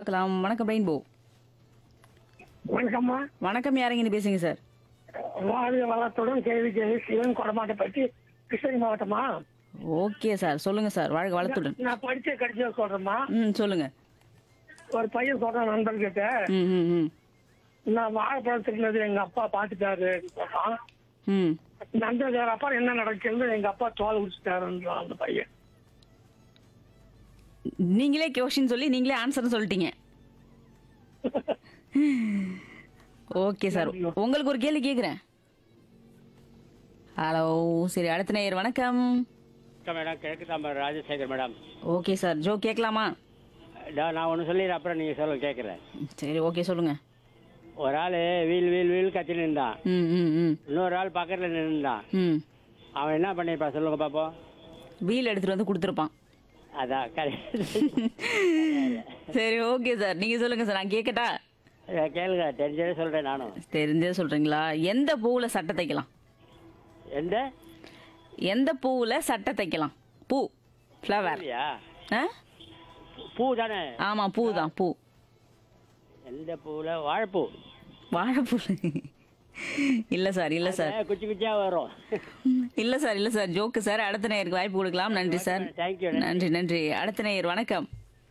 பார்க்கலாம் வணக்கம் ரெயின்போ வணக்கம்மா வணக்கம் யாருங்கன்னு பேசுங்க சார் வாழ்க வளத்துடன் கேள்வி கேள்வி சிவன் கொடமாட்டை பற்றி கிருஷ்ணகிரி மாவட்டமா ஓகே சார் சொல்லுங்க சார் வாழ்க வளத்துடன் நான் படிச்ச கடைசியா சொல்றேம்மா ம் சொல்லுங்க ஒரு பையன் சொல்றான் நண்பர்கிட்ட ம் ம் ம் நான் வாழைப்பழம் திருநது எங்க அப்பா பாத்துட்டாரு சொல்றான் ம் நண்பர் அப்பா என்ன நடக்குது எங்க அப்பா தோல் குடிச்சிட்டாருன்றான் அந்த பையன் நீங்களே கொஷின் சொல்லி நீங்களே ஆன்சர் சொல்லிட்டீங்க ஓகே சார் உங்களுக்கு ஒரு கேள்வி கேட்குறேன் ஹலோ சரி அடுத்த நேயர் வணக்கம் வணக்கம் மேடம் கிழக்கு Tambaram Rajasekar madam okay sir ஜோ கேட்கலாமா இதோ நான் ஒன்று சொல்லிடுறேன் அப்புறம் நீங்கள் சொல்லுங்க கேட்குறேன் சரி ஓகே சொல்லுங்க ஒரு ஆள் வீல் வீல் வீல் கத்தின்னு இருந்தான் ம் ம் ம் இன்னொரு ஆள் பக்கத்தில் நின்றுந்தான் ம் அவன் என்ன பண்ணியிருப்பான் சொல்லுங்க பாப்போம் வீல் எடுத்துட்டு வந்து கொடுத்துருப்பான் அதான் கரெக்ட் சரி ஓகே சார் நீங்க சொல்லுங்க சார் நான் கேட்கட்டா கேளுங்க தெரிஞ்சதே சொல்கிறேன் நானும் தெரிஞ்சே சொல்றீங்களா எந்த பூவுல சட்டை தைக்கலாம் எந்த எந்த பூவுல சட்டை தைக்கலாம் பூ ஃப்ளவர் இல்லையா ஆ பூ தானே ஆமா பூ தான் பூ எந்த பூவில் வாழைப்பூ வாழைப்பூ இல்ல சார் இல்ல சார் ஏ, குச்சி குச்சியாக வரும் இல்ல சார் இல்ல சார் ஜோக்கு சார் அடுத்த நேயருக்கு வாய்ப்பு கொடுக்கலாம் நன்றி சார் தேங்க்யூ நன்றி நன்றி அடுத்த நேயர் வணக்கம்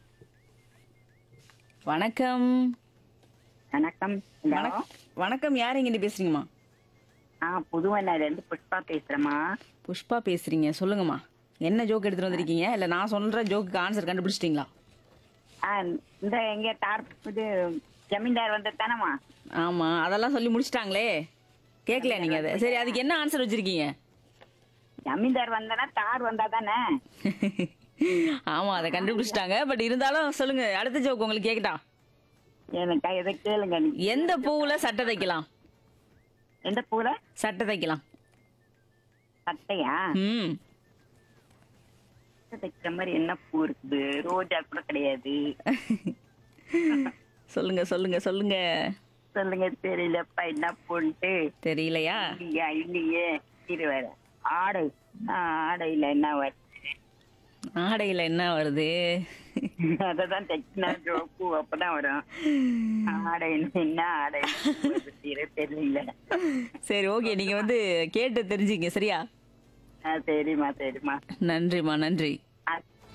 வணக்கம் வணக்கம் ஹலோ வணக்- வணக்கம் யார் இங்க பேசுறீங்கம்மா ஆ புதுவனால இருந்து புஷ்பா பேசுறேம்மா புஷ்பா பேசுறீங்க சொல்லுங்கம்மா என்ன ஜோக் எடுத்துட்டு வந்திருக்கீங்க இல்ல நான் சொல்ற ஜோக்கு ஆன்சர் கண்டுபிடிச்சிட்டீங்களா ஆ இந்த எங்க தார் இது ஜமீன்தார் வந்தது தானம்மா ஆமா அதெல்லாம் சொல்லி முடிச்சிட்டாங்களே கேட்கல நீங்க அதை சரி அதுக்கு என்ன ஆன்சர் வச்சிருக்கீங்க ஜமீன்தார் வந்தனா தார் வந்தா தானே ஆமா அதை கண்டுபிடிச்சிட்டாங்க பட் இருந்தாலும் சொல்லுங்க அடுத்த ஜோக் உங்களுக்கு கேக்கட்டா எனக்கு எதை கேளுங்க நீ எந்த பூவுல சட்டை தைக்கலாம் எந்த பூல சட்டை தைக்கலாம் சட்டையா ம் சட்டை தைக்கிற மாதிரி என்ன பூ இருக்குது ரோஜா கூட கிடையாது சொல்லுங்க சொல்லுங்க சொல்லுங்க சொல்லுங்க தெரியலப்பா என்ன பூன்ட்டு தெரியலையா இல்லையா இல்லையே இரு வேற ஆடை ஆ, ஆடையில என்ன வருது ஆடையில என்ன வருது அததான் தைக்கினா பூ அப்பதான் வரும் ஆடை என்ன ஆடை இரு, தெரியல சரி ஓகே நீங்க வந்து கேட்டு தெரிஞ்சுங்க சரியா ஆ, சரிம்மா சரிம்மா நன்றிம்மா நன்றி ஆ,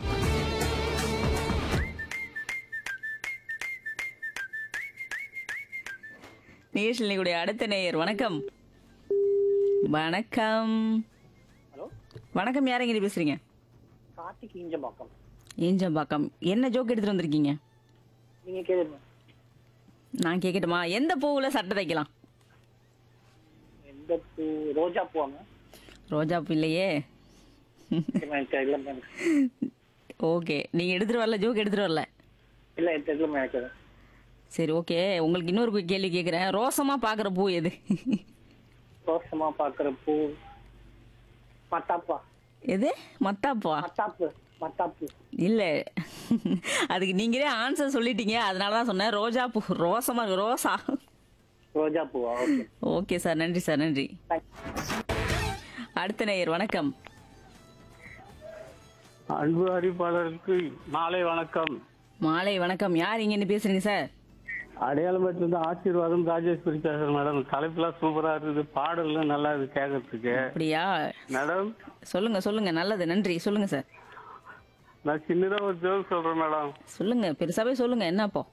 நிகழ்ச்சியினுடைய அடுத்த நேயர் வணக்கம் வணக்கம் ஹலோ வணக்கம் யாரங்க பேசுறீங்க கார்த்திக் இஞ்சம்பாக்கம் ஏஞ்சம்பாக்கம் என்ன ஜோக் எடுத்துட்டு வந்திருக்கீங்க நீங்கள் கேளுங்க நான் கேட்கட்டுமா எந்த பூவுல சட்டை தைக்கலாம் எந்த பூ ரோஜா பூவாங்க ரோஜா பூ இல்லையே இல்லை ஓகே நீங்க எடுத்துட்டு வரல ஜோக் எடுத்துட்டு வரல இல்லை தெரியல எனக்கு சரி ஓகே உங்களுக்கு இன்னொரு கேள்வி கேட்குறேன் ரோசமா பாக்குற பூ எது ரோசமா பார்க்குற பூ மத்தாப்பா எது மத்தாப்பா மத்தாப்பு மத்தாப்பு இல்ல அதுக்கு நீங்களே ஆன்சர் சொல்லிட்டீங்க அதனால தான் சொன்னேன் ரோஜா பூ ரோசமா இருக்கு, ரோசா ரோஜா பூவா ஓகே ஓகே சார் நன்றி சார் நன்றி அடுத்த நேயர் வணக்கம் அன்பு அறிவிப்பாளருக்கு மாலை வணக்கம் மாலை வணக்கம் யார் இங்கன்னு பேசுறீங்க சார் அடையாளம் பெற்றிருந்த ஆசீர்வாதம் ராஜேஸ்வரி பேசுறேன் மேடம் தலைப்புலாம் சூப்பரா இருக்குது பாடல்லாம் நல்லா இருக்கு கேட்கறதுக்கு அப்படியா மேடம் சொல்லுங்க சொல்லுங்க நல்லது நன்றி சொல்லுங்க சார் நான் சின்னதா ஒரு ஜோக் சொல்றேன் மேடம் சொல்லுங்க பெருசாவே சொல்லுங்க என்னப்போ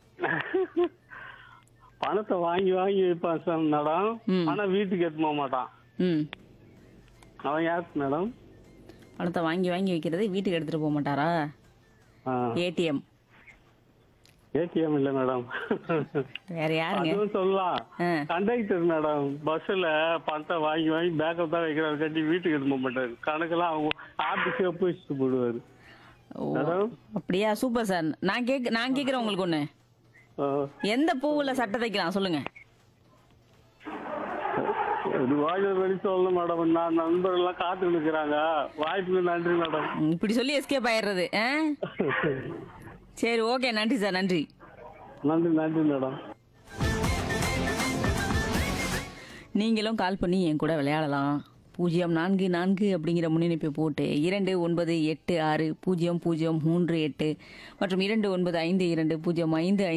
பணத்தை வாங்கி வாங்கி வைப்பான் சார் மேடம் ம். ஆனா வீட்டுக்கு எடுத்து போக மாட்டான் ம் அவன் யார் மேடம் பணத்தை வாங்கி வாங்கி வைக்கிறது வீட்டுக்கு எடுத்துட்டு போக மாட்டாரா ஏடிஎம் ஏடிஎம் இல்ல மேடம் வேற யாருங்க அதுவும் சொல்லலாம் ஆ. கண்டக்டர் மேடம் பஸ்ல பணத்தை வாங்கி வாங்கி பேக்கப் தான் வைக்கிறாரு கட்டி வீட்டுக்கு எடுத்து போக மாட்டாரு கணக்கெல்லாம் அவங்க ஆபீஸ்க்கு போய் வச்சுட்டு போடுவாரு ஓ மேடம் அப்படியா சூப்பர் சார் நான் கேக் நான் கேக்குறேன் உங்களுக்கு ஒண்ணு ஆ. எந்த பூவுல சட்டை தைக்கலாம் சொல்லுங்க ஒரு வாய்ப்பு வழி சொல்லணும் மேடம் நான் நண்பர்கள்லாம் காத்து நிற்கிறாங்க வாய்ப்புக்கு நன்றி மேடம் ம், இப்படி சொல்லி எஸ்கேப் ஆயிடுறது ஆ? சரி ஓகே நன்றி சார் நன்றி நன்றி நன்றி மேடம் நீங்களும் கால் பண்ணி என் கூட விளையாடலாம் பூஜ்ஜியம் நான்கு நான்கு அப்படிங்கிற முன்னிணைப்பை போட்டு இரண்டு ஒன்பது எட்டு ஆறு பூஜ்ஜியம் பூஜ்ஜியம் மூன்று எட்டு மற்றும் இரண்டு ஒன்பது ஐந்து இரண்டு பூஜ்ஜியம் ஐந்து ஐந்து